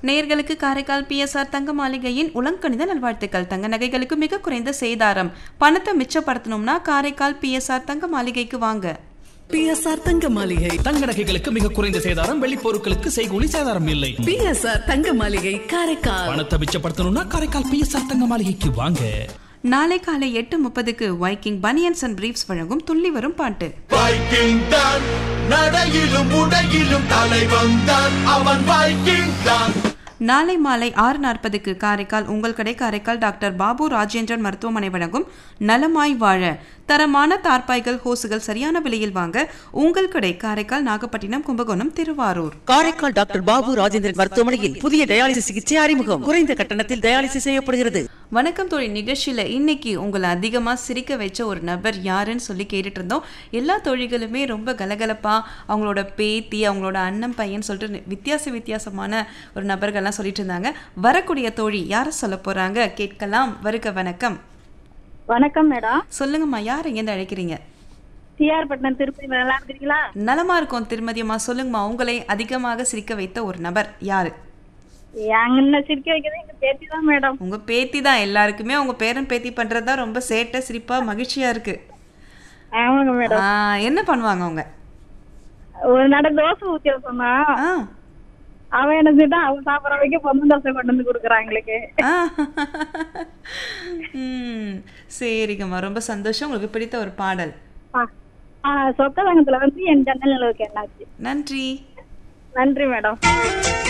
நேயர்களுக்கு காரைக்கால் பிஎஸ்ஆர் தங்க மாளிகையின் உலங்கணித நல்வாழ்த்துக்கள் தங்க நகைகளுக்கு மிக குறைந்த சேதாரம் பணத்தை மிச்சப்படுத்தணும்னா காரைக்கால் பிஎஸ்ஆர் தங்க மாளிகைக்கு வாங்க பிஎஸ்ஆர் தங்க மாளிகை தங்க நகைகளுக்கு மிக குறைந்த சேதாரம் வெள்ளி பொருட்களுக்கு செய்கூலி சேதாரம் இல்லை பிஎஸ்ஆர் தங்க மாளிகை காரைக்கால் பணத்தை மிச்சப்படுத்தணும்னா காரைக்கால் பிஎஸ்ஆர் தங்க மாளிகைக்கு வாங்க நாளை காலை எட்டு முப்பதுக்கு வைக்கிங் பனியன்ஸ் அண்ட் பிரீஃப்ஸ் வழங்கும் துள்ளி வரும் பாட்டு வைக்கிங் தான் நடையிலும் உடையிலும் தலைவன் தான் அவன் வைக்கிங் தான் நாளை மாலை ஆறு நாற்பதுக்கு காரைக்கால் உங்கள் கடை காரைக்கால் டாக்டர் பாபு ராஜேந்திரன் மருத்துவமனை வழங்கும் நலமாய் வாழ தரமான தார்பாய்கள் ஹோசுகள் சரியான விலையில் வாங்க உங்கள் கடை காரைக்கால் நாகப்பட்டினம் கும்பகோணம் திருவாரூர் காரைக்கால் டாக்டர் பாபு ராஜேந்திரன் மருத்துவமனையில் புதிய டயாலிசிஸ் சிகிச்சை அறிமுகம் குறைந்த கட்டணத்தில் டயாலிசிஸ் செய்யப்படுகிறது வணக்கம் தோழி நிகழ்ச்சியில் இன்னைக்கு உங்களை அதிகமாக சிரிக்க வச்ச ஒரு நபர் யாருன்னு சொல்லி கேட்டுட்டு இருந்தோம் எல்லா தோழிகளுமே ரொம்ப கலகலப்பாக அவங்களோட பேத்தி அவங்களோட அண்ணன் பையன் சொல்லிட்டு நி- வித்தியாச வித்தியாசமான ஒரு நபர்கள்லாம் சொல்லிட்டு இருந்தாங்க வரக்கூடிய தோழி யாரை சொல்ல போகிறாங்க கேட்கலாம் வருக வணக்கம் வணக்கம் மேடம் சொல்லுங்கம்மா யார் எங்கேருந்து அழைக்கிறீங்க டிஆர் பட்டினம் திருப்பதி நல்லா இருக்கிறீங்களா நலமா இருக்கும் திருமதியம்மா சொல்லுங்கம்மா உங்களை அதிகமாக சிரிக்க வைத்த ஒரு நபர் யாரு என்ன சிரிக்க வைக்கிறது எங்க பேத்தி தான் மேடம் உங்க பேத்தி தான் எல்லாருக்குமே உங்க பேரன் பேத்தி பண்றது தான் ரொம்ப சேட்டை சிரிப்பா மகிழ்ச்சியா இருக்கு ஆமாங்க மேடம் ஆ, என்ன பண்ணுவாங்க அவங்க ஒரு நட தோசை ஊத்தி சொன்னா ஆ அவன் என்ன செய்தான் அவன் சாப்பிட்ற வைக்க பொண்ணு தோசை கொண்டு வந்து கொடுக்குறான் எங்களுக்கு ஆ. ம் சரிங்கம்மா ரொம்ப சந்தோஷம் உங்களுக்கு பிடித்த ஒரு பாடல் ஆ, ஆ, சொக்கதங்கத்துல வந்து என் ஜன்னல் நிலவுக்கு என்னாச்சு நன்றி நன்றி மேடம்